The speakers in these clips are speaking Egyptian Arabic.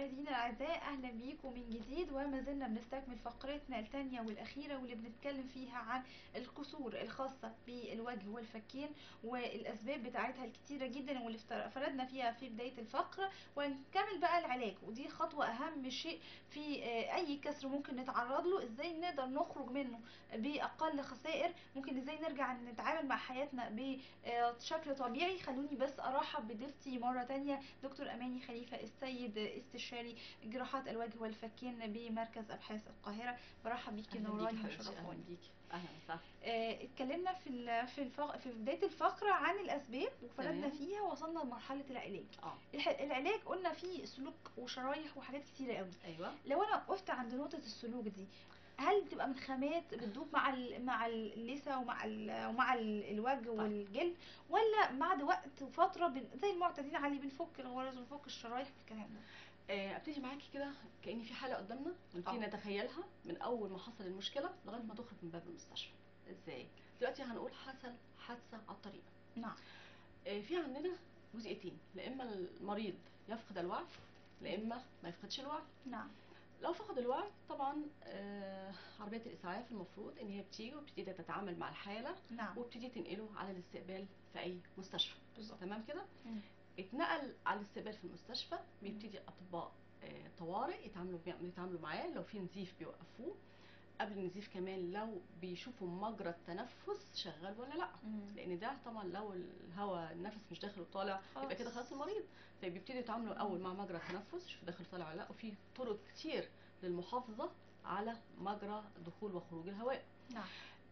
مشاهدينا الاعزاء اهلا بيكم من جديد وما زلنا بنستكمل فقرتنا الثانيه والاخيره واللي بنتكلم فيها عن الكسور الخاصه بالوجه والفكين والاسباب بتاعتها الكتيره جدا واللي افتر- فردنا فيها في بدايه الفقره ونكمل بقى العلاج ودي خطوه اهم شيء في آه، اي كسر ممكن نتعرض له ازاي نقدر نخرج منه باقل خسائر ممكن ازاي نرجع نتعامل مع حياتنا بشكل طبيعي خلوني بس ارحب بضيفتي مره تانية دكتور اماني خليفه السيد استشاري جراحات الوجه والفكين بمركز ابحاث القاهره برحب بيكي اهلا بيكي نوراني حبيبتي اهلا وشرفوني بيكي اهلا وسهلا آه، اتكلمنا في ال- في الفق... في بدايه الفقره عن الاسباب وفردنا تمام. فيها وصلنا لمرحله العلاج اه الح... العلاج قلنا فيه سلوك وشرايح وحاجات كتيره قوي ايوه لو انا وقفت عند نقطه السلوك دي هل بتبقى من خامات بتدوب مع ال... مع اللثه ومع ال... ومع ال... الوجه والجلد ولا بعد وقت وفتره بن... زي المعتادين عليه بنفك الغرز ونفك الشرايح والكلام ده آه، ابتدي معاكي كده كأن في حالة قدامنا ونبتدي آه. نتخيلها من أول ما حصل المشكلة لغاية ما تخرج من باب المستشفى ازاي؟ دلوقتي هنقول حصل حادثة على الطريق نعم آه، في عندنا جزئيتين لا إما المريض يفقد الوعي لا إما ما يفقدش الوعي نعم لو فقد الوعي طبعا آه، عربية الإسعاف المفروض إن هي بتيجي وبتبتدي تتعامل مع الحالة نعم وبتبتدي تنقله على الاستقبال في أي مستشفى بالظبط تمام كده؟ مم. اتنقل على الاستقبال في المستشفى بيبتدي اطباء آه، طوارئ يتعاملوا بي- يتعاملوا معاه لو في نزيف بيوقفوه قبل النزيف كمان لو بيشوفوا مجرى التنفس شغال ولا لا مم. لان ده طبعا لو الهواء النفس مش داخل وطالع يبقى خلاص. كده خلاص المريض فبيبتدوا يتعاملوا اول مع مجرى التنفس يشوفوا داخل طالع ولا لا وفي طرق كتير للمحافظه على مجرى دخول وخروج الهواء نعم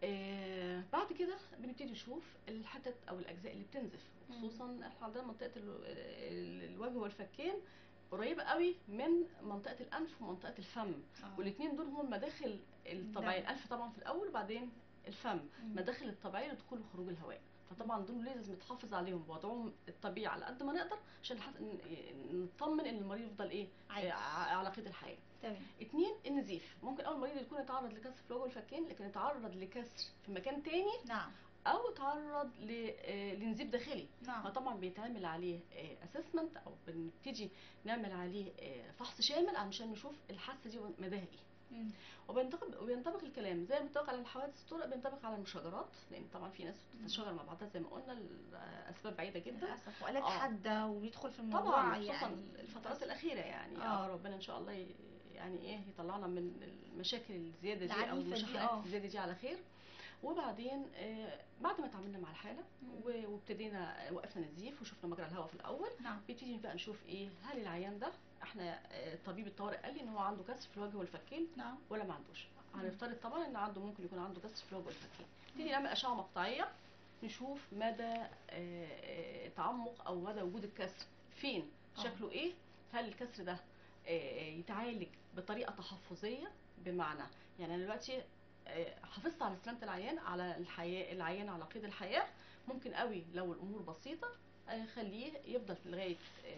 آه بعد كده بنبتدي نشوف الحتت او الاجزاء اللي بتنزف مم. خصوصا احنا عندنا منطقه ال- ال- الوجه والفكين قريبه قوي من منطقه الانف ومنطقه الفم آه. والاثنين دول هم المداخل الطبيعيه ده. الانف طبعا في الاول وبعدين الفم مم. مداخل الطبيعيه لدخول وخروج الهواء فطبعا دول لازم نتحافظ عليهم بوضعهم الطبيعي على قد ما نقدر عشان نحس- ن- نطمن ان المريض يفضل ايه عايش. آه، على قيد الحياه تمام اتنين النزيف ممكن اول مريض يكون اتعرض لكسر في الوجه والفكين لكن اتعرض لكسر في مكان تاني نعم او اتعرض ل- آه، لنزيف داخلي نعم فطبعا بيتعمل عليه اسسمنت او بنبتدي نعمل عليه آه، فحص شامل عشان نشوف الحاسه دي مداها ايه مم. وبينطبق وبينطبق الكلام زي ما بينطبق على الحوادث الطرق بينطبق على المشاجرات لان طبعا في ناس بتتشاجر مع بعضها زي ما قلنا الاسباب بعيده جدا للاسف وآلات آه. حاده ويدخل في الموضوع طبعا خصوصا يعني الفترات الاخيره يعني آه. اه ربنا ان شاء الله ي- يعني ايه يطلعنا من المشاكل الزياده دي او العنيفة دي، المشاحنات آه. الزياده دي على خير وبعدين آه بعد ما اتعاملنا مع الحاله مم. و- وابتدينا وقفنا نزيف وشفنا مجرى الهواء في الاول نعم بنبتدي بقى نشوف ايه هل العيان ده احنا آه، طبيب الطوارئ قال لي ان هو عنده كسر في الوجه والفكين نعم ولا ما عندوش هنفترض طبعا ان عنده ممكن يكون عنده كسر في الوجه والفكين نبتدي نعمل اشعه مقطعيه نشوف مدى آه، آه، تعمق او مدى وجود الكسر فين آه. شكله ايه هل الكسر ده آه، يتعالج بطريقه تحفظيه بمعنى يعني انا دلوقتي آه، حافظت على سلامه العيان على الحياه العيان على قيد الحياه ممكن قوي لو الامور بسيطه آه، خليه يفضل لغايه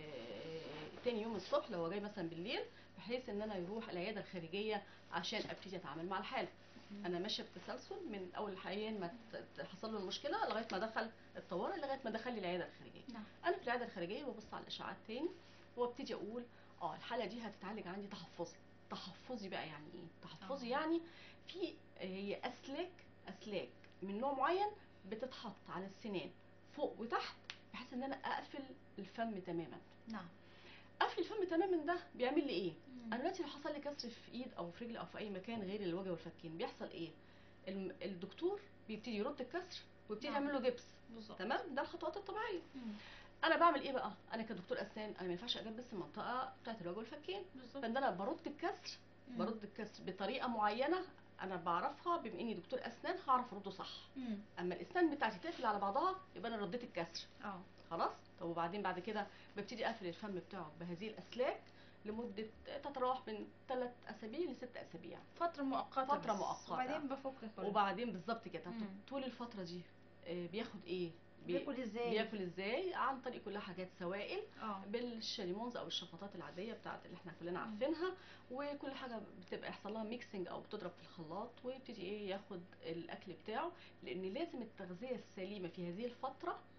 آه، تاني يوم الصبح لو هو جاي مثلا بالليل بحيث ان انا يروح العياده الخارجيه عشان ابتدي اتعامل مع الحاله انا ماشيه بتسلسل من اول العيان ما ت- حصل له المشكله لغايه ما دخل الطوارئ لغايه ما دخل لي العياده الخارجيه نعم انا في العياده الخارجيه ببص على الاشعاعات تاني وابتدي اقول اه الحاله دي هتتعالج عندي تحفظي تحفظي بقى يعني ايه تحفظي آه. يعني في هي اسلاك اسلاك من نوع معين بتتحط على السنان فوق وتحت بحيث ان انا اقفل الفم تماما نعم قفل الفم تماما ده بيعمل لي ايه مم. انا دلوقتي لو حصل لي كسر في ايد او في رجل او في اي مكان غير الوجه والفكين بيحصل ايه الم- الدكتور بيبتدي يرد الكسر ويبتدي نعم. يعمل له جبس بالظبط تمام ده الخطوات الطبيعيه مم. انا بعمل ايه بقى انا كدكتور اسنان انا ما ينفعش اجبس المنطقه بتاعت الوجه والفكين بالظبط فان انا برد الكسر مم. برد الكسر بطريقه معينه انا بعرفها بما اني دكتور اسنان هعرف ارده صح مم. اما الاسنان بتاعتي تقفل على بعضها يبقى انا رديت الكسر اه خلاص طب وبعدين بعد كده ببتدي اقفل الفم بتاعه بهذه الاسلاك لمده تتراوح من ثلاث اسابيع لست اسابيع فترة مؤقتة فترة بس. مؤقتة. وبعدين بفك كله وبعدين بالظبط كده مم. طول الفتره دي آه، بياخد ايه بي- بياكل ازاي؟ بياكل ازاي عن طريق كلها حاجات سوائل اه بالشاليمونز او الشفاطات العاديه بتاعت اللي احنا كلنا مم. عارفينها وكل حاجه بتبقى يحصل لها ميكسنج او بتضرب في الخلاط ويبتدي ايه ياخد الاكل بتاعه لان لازم التغذيه السليمه في هذه الفتره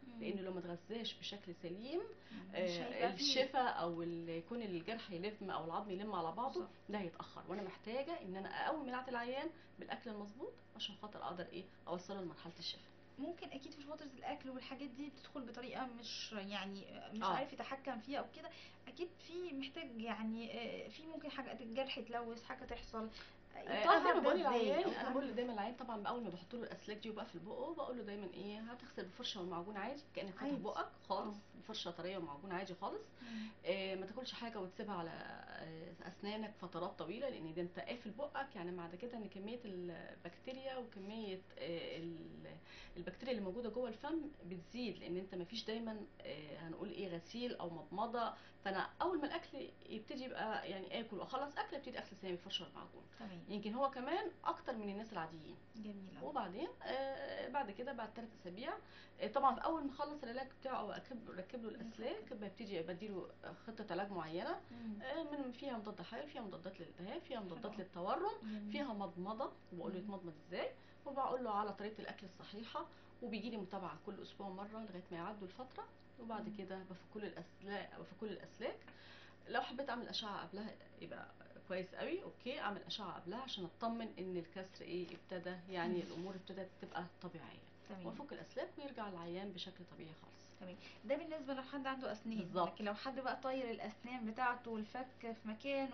مم. لانه لو ما اتغذاش بشكل سليم مش آه، هيبقى فيه. الشفاء او ال- يكون الجرح يلم او العظم يلم على بعضه بالظبط. ده هيتاخر وانا محتاجه ان انا اقوي مناعه العيان بالاكل المظبوط عشان خاطر اقدر ايه اوصله لمرحله الشفاء ممكن اكيد في فتره الاكل والحاجات دي بتدخل بطريقه مش يعني مش آه. عارف يتحكم فيها او كده اكيد في محتاج يعني آه، في ممكن حاجه الجرح يتلوث حاجه تحصل آه، يطهر انا ده بقول ازاي للعيان أو انا تعمل- بقول دايما العيان طبعا اول ما بحط له الاسلاك دي وبقفل بقه بقول له دايما ايه هتغسل بفرشه والمعجون عادي كانك فاتح عادي. بقك خالص آه. بفرشه طريه ومعجون عادي خالص مم. آه، ما تاكلش حاجه وتسيبها على آه، اسنانك فترات طويله لان ده انت قافل بقك يعني معنى كده ان كميه البكتيريا وكميه آه، ال- البكتيريا اللي موجوده جوه الفم بتزيد لان انت ما فيش دايما آه، هنقول ايه غسيل او مضمضه فانا اول ما الاكل يبتدي يبقى يعني اكل واخلص اكل ابتدي اغسل سناني بالفرشه والمعجون تمام يمكن هو كمان اكتر من الناس العاديين جميله وبعدين آه بعد كده بعد ثلاث اسابيع آه طبعا اول ما اخلص العلاج بتاعه او اركب ركب له الاسلاك ببتدي بديله خطه علاج معينه مم. آه من فيها مضاد حيوي فيها مضادات للالتهاب فيها مضادات حلو. للتورم جميل. فيها مضمضه وبقول له مم. يتمضمض ازاي وبقول له على طريقه الاكل الصحيحه وبيجي لي متابعه كل اسبوع مره لغايه ما يعدوا الفتره وبعد مم. كده بفك كل الاسلاك بفك كل الاسلاك لو حبيت اعمل اشعه قبلها يبقى كويس قوي اوكي اعمل اشعه قبلها عشان اطمن ان الكسر ايه ابتدى يعني مم. الامور ابتدت تبقى طبيعيه تمام وافك الاسلاك ويرجع العيان بشكل طبيعي خالص تمام ده بالنسبه لو حد عنده اسنان بالظبط. لكن لو حد بقى طاير الاسنان بتاعته والفك في مكان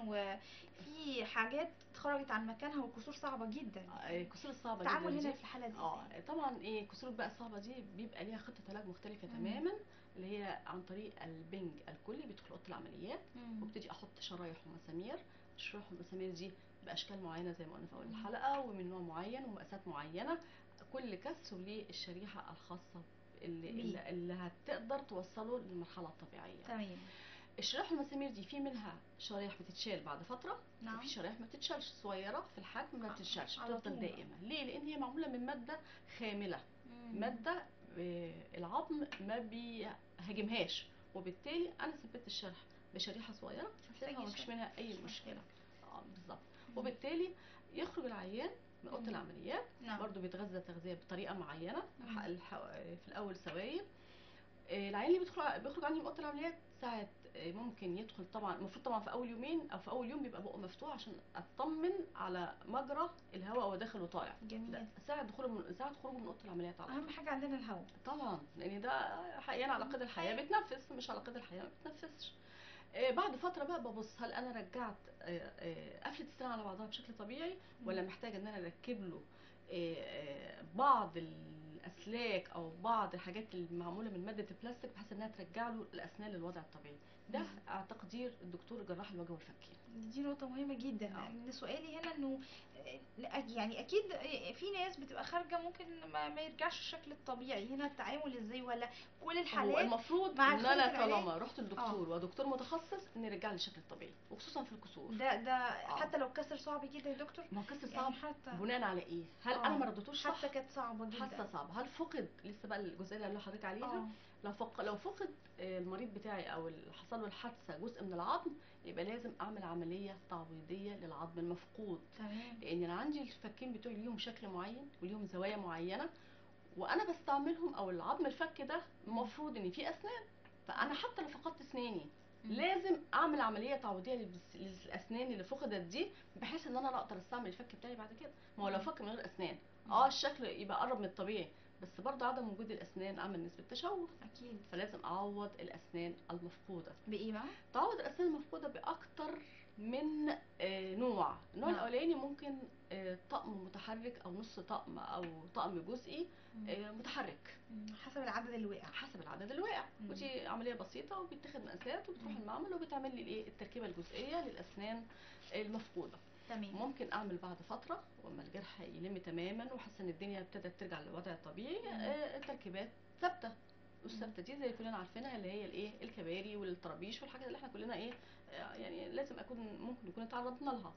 وفي حاجات اتخرجت عن مكانها والكسور صعبه جدا آه، الكسور الصعبه التعامل جدا هنا دي في الحاله دي اه ازاي؟ طبعا ايه الكسور بقى الصعبه دي بيبقى ليها خطه علاج مختلفه مم. تماما اللي هي عن طريق البنج الكلي بيدخل اوضه العمليات مم. وابتدي احط شرايح ومسامير الشرايح والمسامير دي باشكال معينه زي ما قلنا في اول مم. الحلقه ومن نوع معين ومقاسات معينه كل كسر ليه الشريحه الخاصه اللي, بيه. اللي, اللي هتقدر توصله للمرحله الطبيعيه تمام الشرايح والمسامير دي في منها شرايح بتتشال بعد فتره نعم وفي شرايح ما بتتشالش صغيره في الحجم ما آه، بتتشالش على بتفضل طول. دائمه ليه لان هي معموله من ماده خامله مم. ماده آه، العظم ما بيهاجمهاش وبالتالي انا ثبت الشرح بشريحه صغيره محتاج هسيبها ومفيش يشرح. منها اي مش مشكله اه بالظبط مم. وبالتالي يخرج العيان من اوضه مم. العمليات نعم برضو بيتغذى تغذيه بطريقه معينه مم. الح- الح- في الاول سوائل آه، العيان اللي بيدخل بيخرج عندي من اوضه العمليات ساعه آه، ممكن يدخل طبعا المفروض طبعا في اول يومين او في اول يوم بيبقى بقه مفتوح عشان اطمن على مجرى الهواء وهو داخل وطالع ده جميل ساعه دخوله من ساعه خروجه من اوضه العمليات على طول اهم حاجه عندنا الهواء طبعا لان ده احيانا على قيد الحياه بتنفس مش على قيد الحياه ما بتنفسش آه، بعد فتره بقى ببص هل انا رجعت آه، آه، قفله السنه على بعضها بشكل طبيعي ولا محتاجه ان انا اركب له آه، آه، بعض الاسلاك او بعض الحاجات المعموله من ماده البلاستيك بحيث انها ترجع له الاسنان للوضع الطبيعي ده مم. على تقدير الدكتور جراح الوجه والفكين دي نقطة مهمة جدا آه. من سؤالي هنا انه آه، يعني اكيد آه، في ناس بتبقى خارجة ممكن ما, ما يرجعش الشكل الطبيعي هنا التعامل ازاي ولا كل هو الحالات المفروض مع ان دخول انا العلاج؟ طالما رحت للدكتور ودكتور متخصص ان يرجع لي الشكل الطبيعي وخصوصا في الكسور ده ده حتى لو كسر صعب جدا يا دكتور ما هو كسر يعني صعب حتى بناء على ايه؟ هل آه. انا ما ردتوش صح؟ حتى كانت صعبة جدا حاسه صعبه، هل فقد لسه بقى الجزئيه اللي قال لحضرتك عليها؟ اه لو فق... لو فقد آه، المريض بتاعي او اللي حصل له الحادثه جزء من العظم يبقى لازم اعمل عمليه تعويضيه للعظم المفقود تمام لان انا عندي الفكين بتوعي ليهم شكل معين وليهم زوايا معينه وانا بستعملهم او العظم الفك ده المفروض ان فيه اسنان فانا حتى لو فقدت اسناني مم. لازم اعمل عمليه تعويضيه للبس- للاسنان اللي فقدت دي بحيث ان انا لا اقدر استعمل الفك بتاعي بعد كده ما هو لو مم. فك من غير اسنان مم. اه الشكل يبقى قرب من الطبيعي بس برضه عدم وجود الاسنان عمل نسبه تشوه اكيد فلازم اعوض الاسنان المفقوده بايه بقى؟ تعوض الاسنان المفقوده باكتر من آه، نوع النوع نعم. الاولاني ممكن آه، طقم متحرك او نص طقم او طقم جزئي مم. آه، متحرك مم. حسب العدد اللي وقع حسب العدد اللي واقع مم. ودي عمليه بسيطه وبيتاخد مقاسات وبتروح مم. المعمل وبتعمل لي الايه التركيبه الجزئيه للاسنان المفقوده تمام ممكن اعمل بعد فتره واما الجرح يلم تماما وحاسه ان الدنيا ابتدت ترجع للوضع الطبيعي مم. آه، تركيبات ثابته والثابته دي زي كلنا عارفينها اللي هي الايه الكباري والطرابيش والحاجات اللي احنا كلنا ايه آه، يعني لازم اكون ممكن نكون اتعرضنا لها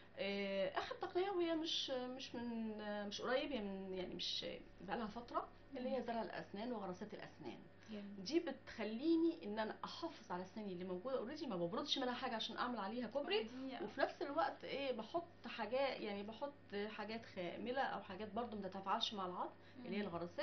آه، اخر تقنيه وهي مش مش من آه، مش قريب هي من يعني مش بقى لها فتره اللي هي زرع الاسنان وغرسات الاسنان جميل. دي بتخليني ان انا احافظ على اسناني اللي موجوده اوريدي ما ببردش منها حاجه عشان اعمل عليها كوبري دي وفي نفس الوقت ايه بحط حاجات يعني بحط حاجات خامله او حاجات برضو ما تتفاعلش مع العظم اللي هي الغرسات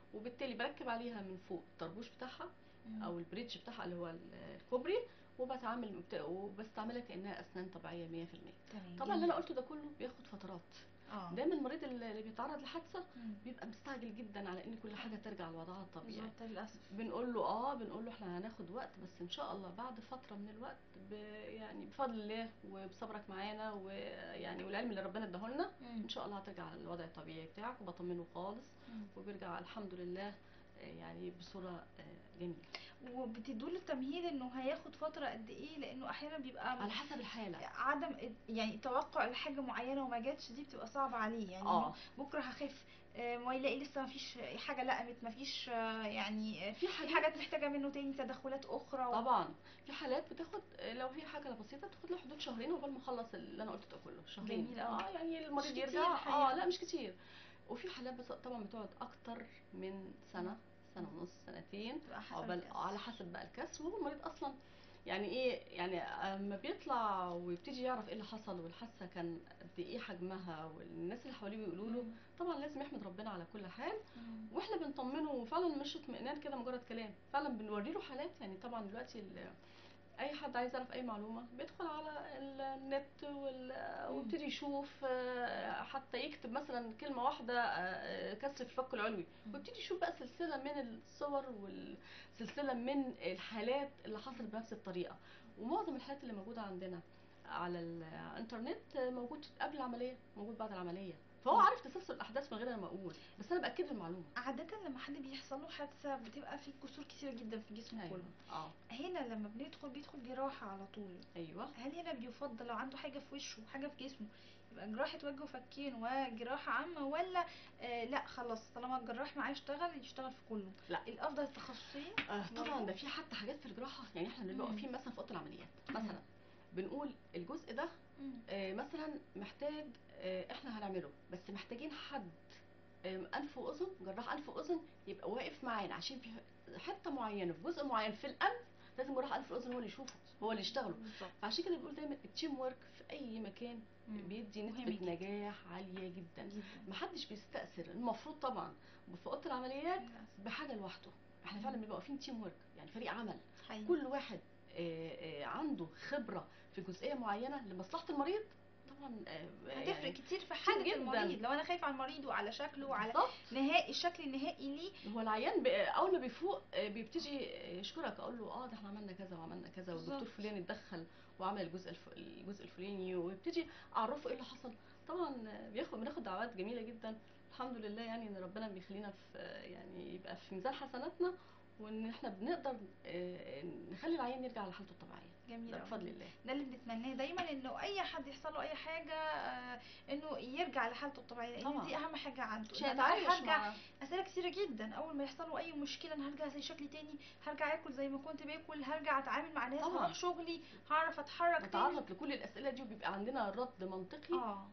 وبالتالي بركب عليها من فوق الطربوش بتاعها مم. او البريدج بتاعها اللي هو ال- الكوبري وبتعامل وبت- وبستعملها كانها اسنان طبيعيه 100% تمام طبعا اللي جميل. انا قلته ده كله بياخد فترات اه دايما المريض اللي اللي بيتعرض لحادثه مم. بيبقى مستعجل جدا على ان كل حاجه ترجع لوضعها الطبيعي بالظبط للاسف بنقول له اه بنقول له احنا هناخد وقت بس ان شاء الله بعد فتره من الوقت ب يعني بفضل الله وبصبرك معانا ويعني والعلم اللي ربنا اداهولنا مم. ان شاء الله هترجع للوضع الطبيعي بتاعك وبطمنه خالص مم. وبيرجع الحمد لله آه، يعني بصوره آه، جميله وبتدوا له تمهيد انه هياخد فتره قد ايه لانه احيانا بيبقى على حسب الحاله عدم يعني توقع لحاجه معينه وما جاتش دي بتبقى صعبه عليه يعني اه إنه بكره هخف آه، ما يلاقي لسه ما فيش حاجه لقمت ما فيش آه، يعني آه، في في حاجات حاجات محتاجه منه تاني تدخلات اخرى و... طبعا في حالات بتاخد لو هي حاجه بسيطه بتاخد له حدود شهرين عقبال ما اخلص اللي انا قلته ده كله شهرين جميل أوي. اه يعني مش المريض كتير يرجع الحقيقة. اه لا مش كتير وفي حالات بس طبعا بتقعد اكتر من سنه سنه ونص سنتين بتبقى حسب عقبال الكسر. على حسب بقى الكسر وهو المريض اصلا يعني ايه يعني اما بيطلع ويبتدي يعرف ايه اللي حصل والحادثه كان قد ايه حجمها والناس اللي حواليه بيقولوا له مم. طبعا لازم يحمد ربنا على كل حال مم. واحنا بنطمنه وفعلا مش اطمئنان كده مجرد كلام فعلا بنوري له حالات يعني طبعا دلوقتي ال- اي حد عايز يعرف اي معلومه بيدخل على النت وال- مم. ويبتدي يشوف آه، حتى يكتب مثلا كلمه واحده آه، كسر في الفك العلوي مم. ويبتدي يشوف بقى سلسله من الصور والسلسله من الحالات اللي حصلت بنفس الطريقه ومعظم الحالات اللي موجوده عندنا على الانترنت موجود قبل العمليه موجود بعد العمليه فهو مم. عارف تسلسل الاحداث من غير انا ما اقول بس انا باكد له المعلومه عادة لما حد بيحصل له حادثة بتبقى في كسور كتيرة جدا في جسمه ايوه كله اه هنا لما بندخل بيدخل جراحة على طول ايوه هل هنا بيفضل لو عنده حاجة في وشه حاجة في جسمه يبقى جراحة وجه وفكين وجراحة عامة ولا آه لا خلاص طالما الجراح معاه يشتغل يشتغل في كله لا. الأفضل التخصصية آه طبعا ده في حتى حاجات في الجراحه يعني احنا بنبقى مم. واقفين مثلا في اوضه العمليات مم. مثلا بنقول الجزء ده مم. آه مثلا محتاج آه احنا هنعمله بس محتاجين حد آه انف واذن جراح انف واذن يبقى واقف معانا عشان في حته معينه في جزء معين في الانف لازم جراح انف واذن هو اللي يشوفه هو اللي يشتغله بالظبط فعشان كده بنقول دايما التيم ورك في اي مكان مم. بيدي مهم نسبه جدا. نجاح عاليه جدا جدا محدش بيستأثر المفروض طبعا في اوضه العمليات للأسف. بحاجه لوحده احنا فعلا بنبقى واقفين تيم ورك يعني فريق عمل حقيقي. كل واحد آه، آه، عنده خبره في جزئيه معينه لمصلحه المريض طبعا آه، هتفرق يعني كتير في حالة جداً. المريض لو انا خايف على المريض وعلى شكله وعلى بالظبط نهائي الشكل النهائي ليه هو العيان ب- اول ما بيفوق آه، بيبتدي يشكرك اقول له اه ده احنا عملنا كذا وعملنا كذا والدكتور بالظبط. فلان اتدخل وعمل الجزء الف... الجزء الفلاني ويبتدي اعرفه ايه اللي حصل طبعا آه، بياخد بناخد دعوات جميله جدا الحمد لله يعني ان ربنا بيخلينا في آه، يعني يبقى في ميزان حسناتنا وان احنا بنقدر آه، نخلي العيان يرجع لحالته الطبيعيه جميل ده أوي. بفضل الله ده اللي بنتمناه دايما انه اي حد يحصل له اي حاجه آه، انه يرجع لحالته الطبيعيه لان طبعا. دي اهم حاجه عنده مش إن أنا هيتعايش هرجع مع اسئله كتيره جدا اول ما يحصل له اي مشكله انا هرجع زي شكلي تاني هرجع اكل زي ما كنت باكل هرجع اتعامل مع ناس طبعا. هروح شغلي هعرف اتحرك تاني نتعرض لكل الاسئله دي وبيبقى عندنا رد منطقي اه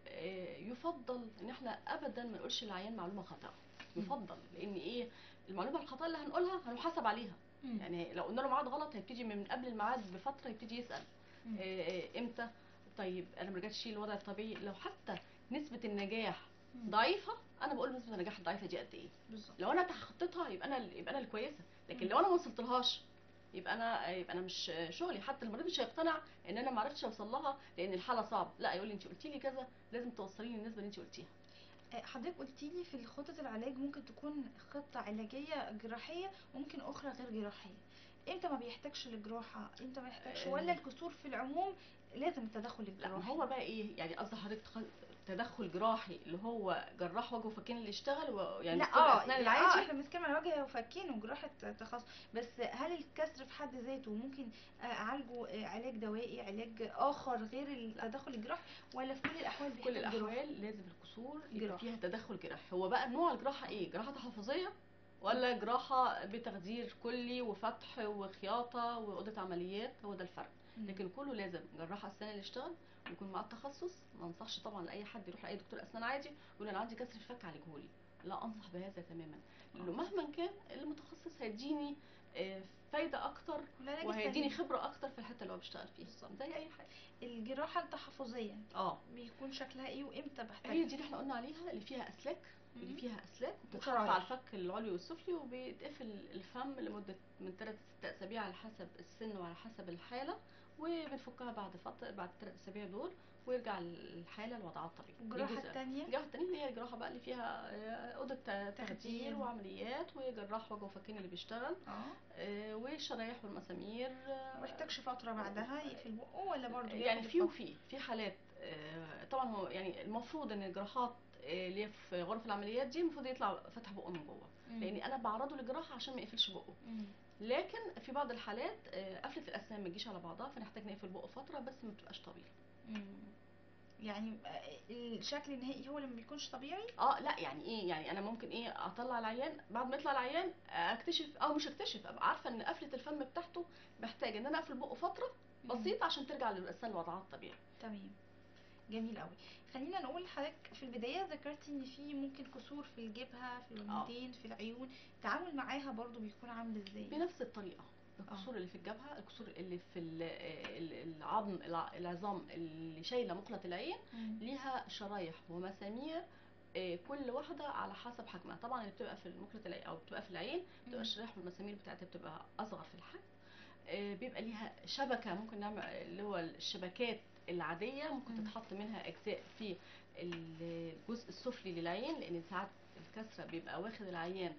ويفضل ان احنا ابدا ما نقولش للعيان معلومه خاطئه يفضل لان ايه المعلومه الخاطئه اللي هنقولها هنحاسب عليها مم. يعني لو قلنا له ميعاد غلط هيبتدي من قبل الميعاد بفتره يبتدي يسال مم. إيه امتى طيب انا ما رجعتش للوضع الطبيعي لو حتى نسبه النجاح مم. ضعيفه انا بقول نسبه النجاح الضعيفه دي قد ايه بالظبط لو انا تخطيتها يبقى انا يبقى انا الكويسه لكن مم. لو انا ما وصلتلهاش يبقى انا يبقى انا مش شغلي حتى المريض مش هيقتنع ان انا ما عرفتش اوصل لها لان الحاله صعبه لا يقول لي انت قلتي لي كذا لازم توصلي لي النسبه اللي انت قلتيها آه، حضرتك قلتي لي في خطة العلاج ممكن تكون خطة علاجية جراحية وممكن أخرى غير جراحية امتى ما بيحتاجش للجراحة امتى ما يحتاجش آه. ولا الكسور في العموم لازم التدخل لا الجراحي ما هو بقى ايه يعني قصدي حضرتك تخ- تدخل جراحي اللي هو جراح وجه وفكين اللي اشتغل و... يعني لا دكتور اه الاسنان لا، اه العادي احنا بنتكلم عن وجه وفكين وجراحة تخصص بس هل الكسر في حد ذاته ممكن آه، اعالجه آه، علاج دوائي علاج اخر غير التدخل الجراحي ولا في كل الاحوال في بيحتاج كل جراحة؟ الاحوال لازم الكسور يبقى جراحة. فيها تدخل جراحي هو بقى نوع الجراحه ايه جراحه تحفظيه ولا جراحه بتخدير كلي وفتح وخياطه واوضه عمليات هو ده الفرق مم. لكن كله لازم جراح اسنان اللي يشتغل ويكون معاه التخصص ما انصحش طبعا لاي حد يروح لاي دكتور اسنان عادي يقول انا عندي كسر في الفك عالجهولي لا انصح بهذا تماما لانه مهما كان المتخصص هيديني آه، فايده اكتر والعلاج وهيديني السليم. خبره اكتر في الحته اللي هو بيشتغل فيها بالظبط. زي اي حاجه الجراحة التحفظية اه بيكون شكلها ايه وامتى هي بحتاجها؟ دي اللي احنا قلنا عليها اللي فيها اسلاك اللي مم. فيها اسلاك وبتتحط وشرايح. على الفك العلوي والسفلي وبيتقفل الفم لمده من 3 ل 6 اسابيع على حسب السن وعلى حسب الحاله وبنفكها بعد فتره بعد الثلاث اسابيع دول ويرجع الحاله لوضعها الطبيعي دي الجراحة جزء. التانية الجراحه التانية اللي هي الجراحه بقى اللي فيها آه، اوضه ت- تخدير. تخدير وعمليات وجراح وجه وفكين اللي بيشتغل اه آه، والشرايح والمسامير آه، محتاجش فترة بعدها يقفل بقه ولا برضه يعني ياخد في فترة؟ وفي في حالات آه، طبعا هو يعني المفروض ان الجراحات آه، اللي هي في غرف العمليات دي المفروض يطلع فتح بقه من جوه مم. لان انا بعرضه للجراحه عشان ما يقفلش بقه مم. لكن في بعض الحالات آه، قفله الاسنان ما تجيش على بعضها فنحتاج نقفل بقه فتره بس ما بتبقاش طويله مم. يعني آه، الشكل النهائي هو اللي ما بيكونش طبيعي اه لا يعني ايه يعني انا ممكن ايه اطلع العيان بعد ما يطلع العيان اكتشف او مش اكتشف ابقى عارفه ان قفله الفم بتاعته محتاج ان انا اقفل بقه فتره مم. بسيطه عشان ترجع للاسنان لوضعها الطبيعي تمام جميل قوي خلينا نقول لحضرتك في البداية ذكرتي ان في ممكن كسور في الجبهة في الودنتين في العيون التعامل معاها برضو بيكون عامل ازاي بنفس الطريقه الكسور اللي في الجبهه الكسور اللي في ال- ال- العظم الع- العظام اللي شايله مقله العين مم. ليها شرايح ومسامير آه، كل واحده على حسب حجمها طبعا اللي بتبقى في مقله العين او بتبقى في العين بتبقى مم. الشرايح والمسامير بتاعتها بتبقى اصغر في الحجم آه، بيبقى ليها شبكه ممكن نعمل اللي هو الشبكات العاديه ممكن مم. تتحط منها اجزاء في ال- الجزء السفلي للعين لان ساعات الكسره بيبقى واخد العيان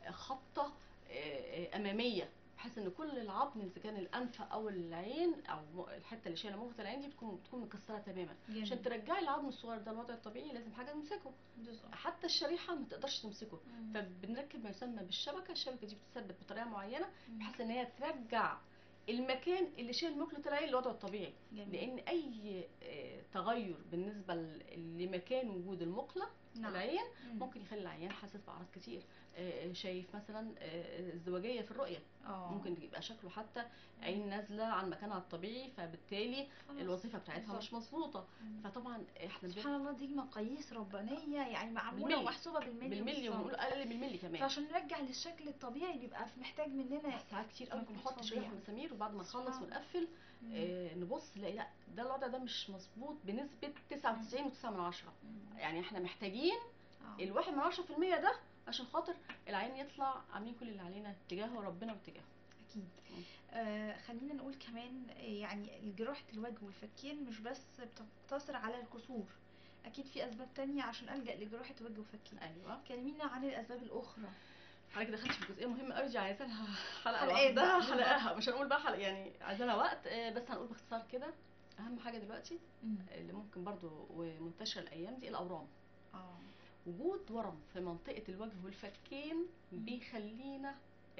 خبطه آه، آه، اماميه بحيث ان كل العظم اذا كان الانف او العين او م- الحته اللي شايله مخ العين دي بتكون بتكون مكسره تماما جميل. عشان ترجعي العظم الصغير ده الوضع الطبيعي لازم حاجه تمسكه بالظبط. حتى الشريحه ما تقدرش تمسكه مم. فبنركب ما يسمى بالشبكه الشبكه دي بتثبت بطريقه معينه مم. بحيث ان هي ترجع المكان اللي شايل مقله العين لوضعه الطبيعي جميل. لان اي آه، تغير بالنسبه ل- لمكان وجود المقله نعم. العين مم. ممكن يخلي العيان حاسس باعراض كتير آه، شايف مثلا آه، ازدواجيه في الرؤيه اه ممكن يبقى شكله حتى عين نازله عن مكانها الطبيعي فبالتالي خلاص. الوظيفه بتاعتها بالظبط. مش مظبوطه مم. فطبعا احنا بن- سبحان الله دي مقاييس ربانية يعني معمولة بالملي. ومحسوبة بالملي بالملي والسنتي. ونقول اقل من الملي كمان فعشان نرجع للشكل الطبيعي بيبقى محتاج مننا ساعات كتير قوي مجهود بنحط شريحه فظيع. مسامير وبعد ما نخلص سبحان ونقفل مم. آه نبص نلاقي لا ده الوضع ده مش مظبوط بنسبه 99.9 من عشرة مم. يعني احنا محتاجين آه. الواحد من عشرة في المية ده عشان خاطر العين يطلع عاملين كل اللي علينا تجاهه ربنا واتجاهه اكيد مم. آه خلينا نقول كمان آه، يعني جراحة الوجه والفكين مش بس بتقتصر على الكسور اكيد في اسباب تانية عشان الجا لجراحة وجه وفكين ايوه كلمينا عن الاسباب الاخرى حضرتك دخلت في جزئيه مهمه قوي دي عايزه لها حلقه حلقات. لوحدها حلقها مش هنقول بقى حلقه يعني عايزه لها وقت آه، بس هنقول باختصار كده اهم حاجه دلوقتي اللي ممكن برضو ومنتشره الايام دي الاورام اه وجود ورم في منطقه الوجه والفكين مم. بيخلينا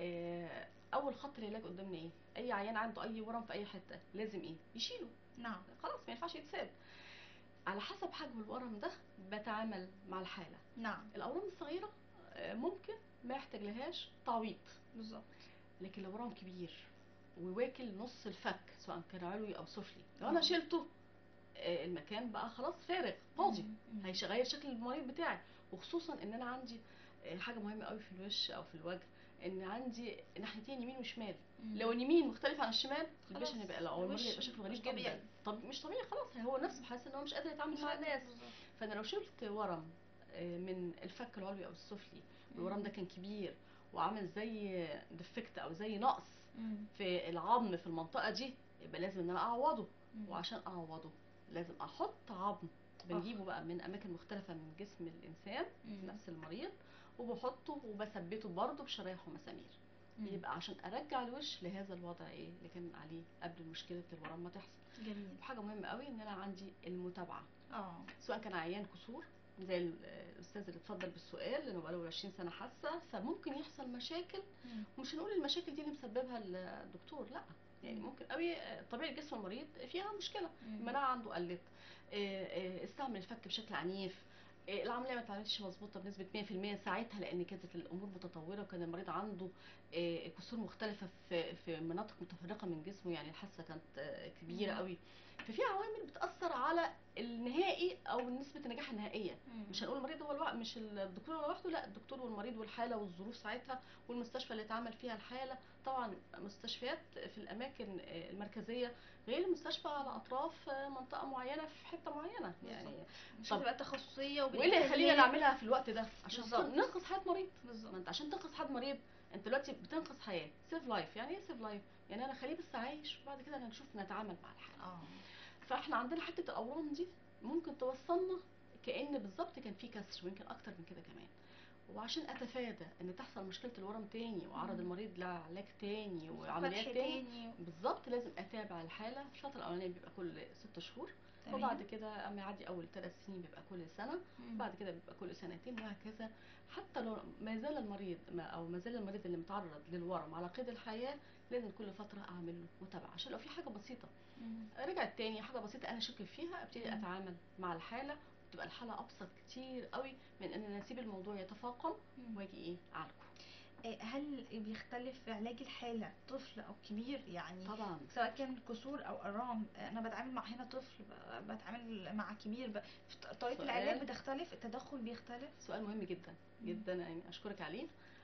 آه، اول خط العلاج قدامنا ايه اي عيان عنده اي ورم في اي حته لازم ايه يشيله نعم خلاص ما ينفعش يتساب على حسب حجم الورم ده بتعامل مع الحاله نعم الاورام الصغيره آه، ممكن ما يحتاج لهاش تعويض بالظبط لكن لو ورم كبير وواكل نص الفك سواء كان علوي او سفلي لو آه. انا شلته آه، المكان بقى خلاص فارغ فاضي مم. مم. هيغير شكل المريض بتاعي وخصوصا ان انا عندي آه، حاجه مهمه قوي في الوش او في الوجه ان عندي ناحيتين يمين وشمال مم. لو اليمين مختلف عن الشمال خلاص، البشن يبقى لو المريض الوش يبقى شكله مش غريب جدا طبيعي. طب مش طبيعي خلاص هو نفسه حاسس ان هو مش قادر يتعامل مع الناس بالظبط. فانا لو شلت ورم آه، من الفك العلوي او السفلي الورم ده كان كبير وعامل زي ديفكت او زي نقص مم. في العظم في المنطقه دي يبقى لازم ان انا اعوضه مم. وعشان اعوضه لازم احط عظم بنجيبه بقى من اماكن مختلفه من جسم الانسان مم. نفس المريض وبحطه وبثبته برضه بشرايح ومسامير مم. يبقى عشان ارجع الوش لهذا الوضع ايه اللي كان عليه قبل مشكله الورم ما تحصل جميل وحاجه مهمه قوي ان انا عندي المتابعه اه سواء كان عيان كسور زي ال- الاستاذ اللي اتفضل بالسؤال لانه بقاله 20 سنه حاسه فممكن يحصل مشاكل مم. ومش هنقول المشاكل دي اللي مسببها الدكتور لا يعني مم. ممكن قوي آه، طبيعه جسم المريض فيها مشكله مم. المناعه عنده قلت آه، آه، استعمل الفك بشكل عنيف آه، العمليه ما اتعملتش مظبوطه بنسبه 100% ساعتها لان كانت الامور متطوره وكان المريض عنده آه، كسور مختلفه في في مناطق متفرقه من جسمه يعني الحاسه كانت آه، كبيره مم. قوي ففي عوامل بتاثر على النهائي او نسبه النجاح النهائيه مم. مش هنقول المريض هو الوع... مش الدكتور هو لوحده لا الدكتور والمريض والحاله والظروف ساعتها والمستشفى اللي اتعمل فيها الحاله طبعا مستشفيات في الاماكن آه، المركزيه غير المستشفى على اطراف آه، منطقه معينه في حته معينه يعني مش طب- هتبقى تخصصيه وايه اللي يخلينا نعملها في الوقت ده عشان بالظبط. ننقذ حياه مريض بالظبط ما انت عشان تنقذ حد مريض انت دلوقتي بتنقذ حياه سيف لايف يعني ايه سيف لايف يعني انا خليه بس عايش وبعد كده نشوف نتعامل مع الحاله اه فاحنا عندنا حته الاورام دي ممكن توصلنا كان بالظبط كان في كسر ويمكن اكتر من كده كمان وعشان اتفادى ان تحصل مشكله الورم تاني واعرض مم. المريض لعلاج تاني وعمليات فتح تاني تاني بالظبط لازم اتابع الحاله الفتره الاولانيه بيبقى كل ست شهور تمام. وبعد كده اما يعدي اول ثلاث سنين بيبقى كل سنه مم. بعد كده بيبقى كل سنتين وهكذا حتى لو ما زال المريض ما او ما زال المريض اللي متعرض للورم على قيد الحياه لازم كل فتره اعمل له متابعه عشان لو في حاجه بسيطه مم. رجعت تاني حاجه بسيطه انا شاكك فيها ابتدي مم. اتعامل مع الحاله تبقى الحاله ابسط كتير قوي من ان انا اسيب الموضوع يتفاقم مم. واجي ايه اعالجه إيه، هل بيختلف في علاج الحالة طفل أو كبير يعني طبعا سواء كان كسور أو أرام أنا بتعامل مع هنا طفل ب- بتعامل مع كبير ب- في ط- طريقة سؤال. العلاج بتختلف التدخل بيختلف سؤال مهم جدا مم. جدا يعني اشكرك عليه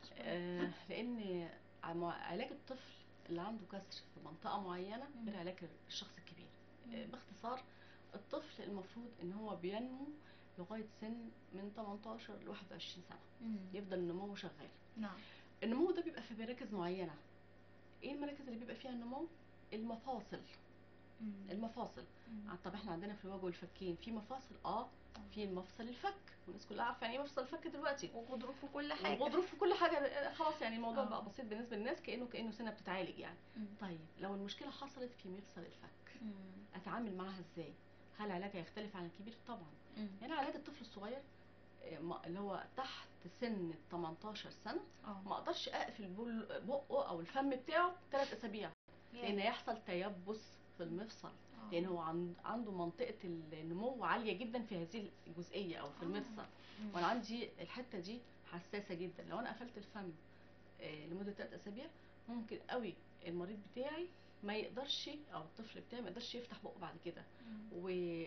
آه لان عم- علاج الطفل اللي عنده كسر في منطقه معينه مم. غير علاج الشخص الكبير آه مم. باختصار الطفل المفروض ان هو بينمو لغايه سن من 18 ل 21 سنه مم. يفضل النمو شغال نعم النمو ده بيبقى في مراكز معينه ايه المراكز اللي بيبقى فيها النمو المفاصل مم. المفاصل مم. آه، طب احنا عندنا في الوجه والفكين في مفاصل اه في مفصل الفك والناس كلها عارفه يعني ايه مفصل الفك دلوقتي وغضروف وكل حاجة وغضروف في كل حاجه آه، خلاص يعني الموضوع آه. بقى بسيط بالنسبه للناس كانه كانه سنه بتتعالج يعني مم. طيب لو المشكله حصلت في مفصل الفك مم. اتعامل معاها ازاي هل علاجها يختلف عن الكبير طبعا مم. هنا علاج الطفل الصغير آه، ما- اللي هو تحت سن ال 18 سنه اه ما اقدرش اقفل بول- بقه او الفم بتاعه ثلاث اسابيع لان هيحصل تيبس في المفصل آه. لان هو عن- عنده منطقه النمو عاليه جدا في هذه الجزئيه او في آه. المفصل مم. وانا عندي الحته دي حساسه جدا لو انا قفلت الفم آه، لمده ثلاث اسابيع ممكن قوي المريض بتاعي ما يقدرش او الطفل بتاعي ما يقدرش يفتح بقه بعد كده مم.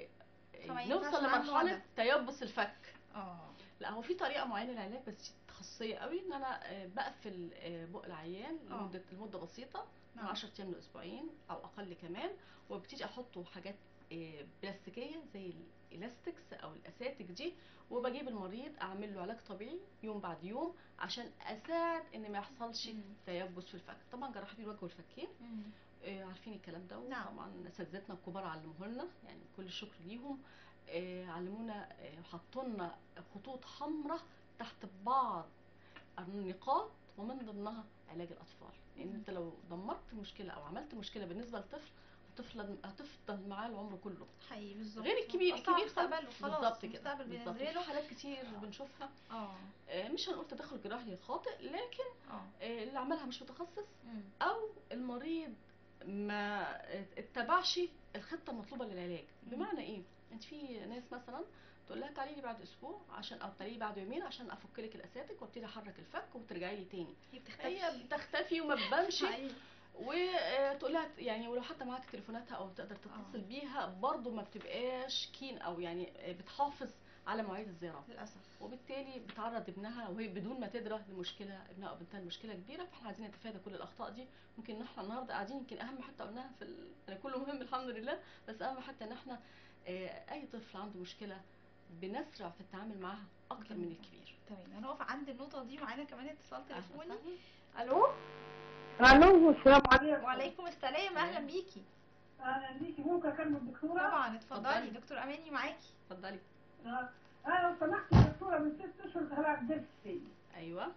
فما ينفعش ونوصل معاه لمرحله تيبس الفك اه لا هو في طريقه معينه للعلاج بس دي تخصصيه قوي ان انا آه، بقفل آه، بق العيان آه. لمده لمده بسيطه من نعم. 10 ايام لاسبوعين او اقل كمان وببتدي احطه حاجات آه، بلاستيكيه زي الالاستكس او الاساتك دي وبجيب المريض اعمل له علاج طبيعي يوم بعد يوم عشان اساعد ان ما يحصلش مم. تيبس في الفك طبعا جراحين الوجه والفكين مم. آه، عارفين الكلام ده نعم. طبعا اساتذتنا الكبار علموه لنا يعني كل الشكر ليهم آه، علمونا آه، حطوا لنا خطوط حمراء تحت بعض النقاط ومن ضمنها علاج الاطفال لان مم. انت لو دمرت مشكله او عملت مشكله بالنسبه للطفل هتفضل هتفضل معاه العمر كله حقيقي بالظبط غير الكبير أثر على الكبير خلاص مستقبله خلاص بالظبط كده المستقبل بالظبط بالنسبة في له حالات كتير بنشوفها اه آه، مش هنقول تدخل جراحي خاطئ لكن اه آه، اللي عملها مش متخصص مم. او المريض ما اتبعش الخطه المطلوبه للعلاج مم. بمعنى ايه انت في ناس مثلا تقول لها تعالي لي بعد اسبوع عشان او تعالي لي بعد يومين عشان افك لك الاساتك وابتدي احرك الفك وترجعي لي تاني هي بتختفي هي بتختفي وما بتبانش حقيقي. وتقول لها يعني ولو حتى معاك تليفوناتها او تقدر تتصل آه. بيها برضه ما بتبقاش كين او يعني بتحافظ على مواعيد الزيارات للاسف وبالتالي بتعرض ابنها وهي بدون ما تدرى لمشكله ابنها او بنتها لمشكله كبيره فاحنا عايزين نتفادى كل الاخطاء دي ممكن ان احنا النهارده قاعدين يمكن اهم حته قلناها في ال... يعني كله مهم الحمد لله بس اهم حته ان احنا آه، اي طفل عنده مشكله بنسرع في التعامل معاها اكتر من جميل. الكبير تمام هنقف عند النقطه دي معانا كمان اتصال أهلا تليفوني وسهلا. الو الو السلام عليكم وعليكم السلام اهلا بيكي اهلا بيكي ممكن اكلم الدكتوره طبعا اتفضلي اتفضلي. دكتور اماني معاكي اتفضلي آه، انا لو سمحت يا دكتوره من ست اشهر طلعت ضرسي ايوه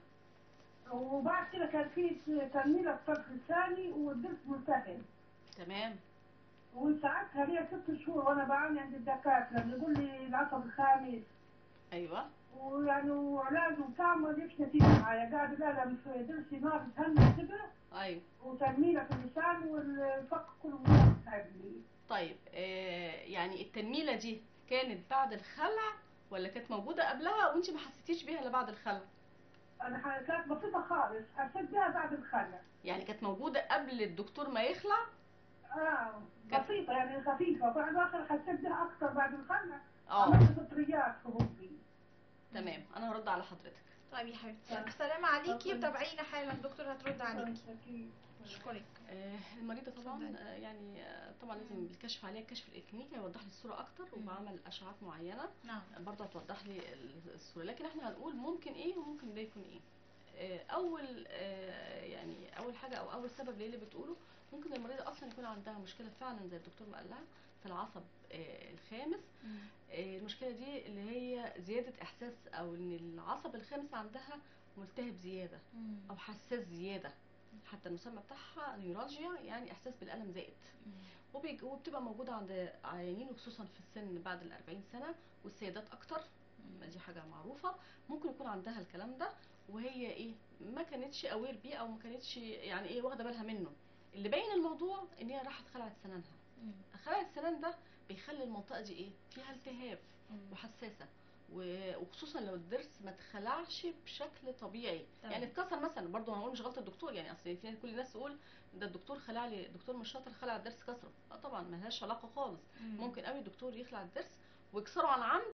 وبعد كده كان في تنميله في الطرف الثاني والضرس ملتهب تمام وساعتها ليا ست شهور وانا بعاني عند الدكاتره بيقول لي العصب الخامس ايوه ويعني وعلاج وبتاع ما جابش نتيجه معايا قاعد الالم في ضرسي نار بتهمل كده ايوه وتنميله في اللسان والفك كله متعبني طيب آه يعني التنميله دي كانت بعد الخلع ولا كانت موجوده قبلها وانت ما حسيتيش بيها الا بعد الخلع انا ح- كانت بسيطه خالص حسيت بيها بعد الخلع يعني كانت موجوده قبل الدكتور ما يخلع اه كانت- بسيطة يعني خفيفة بعد آخر حسيت بها أكثر بعد الخنة اه عملت فطريات في بطني تمام انا هرد على حضرتك طيب يا حبيبتي آه. السلام عليكي اتفضلي. وتابعينا حالا الدكتور هترد عليكي أكيد. اشكرك آه، المريضة طبعا اتفضلي. آه، يعني آه، طبعا لازم مم. بالكشف عليها الكشف الإكلينيكي هيوضح لي الصورة أكتر مم. وبعمل أشعات معينة نعم برضه هتوضح لي ال- الصورة لكن احنا هنقول ممكن إيه وممكن ده يكون إيه آه، أول آه، يعني أول حاجة أو أول سبب ليه اللي بتقوله ممكن المريضة أصلا يكون عندها مشكلة فعلا زي الدكتور ما قال لها في العصب آه، الخامس آه، المشكلة دي اللي هي زيادة إحساس أو إن العصب الخامس عندها ملتهب زيادة أو حساس زيادة حتى المسمى بتاعها نيورالجيا يعني إحساس بالألم زائد وبيج- وبتبقى موجودة عند عيانين وخصوصا في السن بعد ال 40 سنة والسيدات أكتر ما دي حاجة معروفة ممكن يكون عندها الكلام ده وهي إيه ما كانتش أوير بيه أو ما كانتش يعني إيه واخدة بالها منه اللي باين الموضوع إن هي راحت خلعت سنانها خلع السنان ده بيخلي المنطقة دي إيه فيها التهاب وحساسة و- وخصوصا لو الضرس ما اتخلعش بشكل طبيعي تمام. يعني اتكسر مثلا برضه هنقول مش غلطه الدكتور يعني اصل في كل الناس تقول ده الدكتور خلع لي الدكتور مش شاطر خلع الضرس كسره لا طبعا ما لهاش علاقه خالص ممكن قوي الدكتور يخلع الضرس ويكسره عن عمد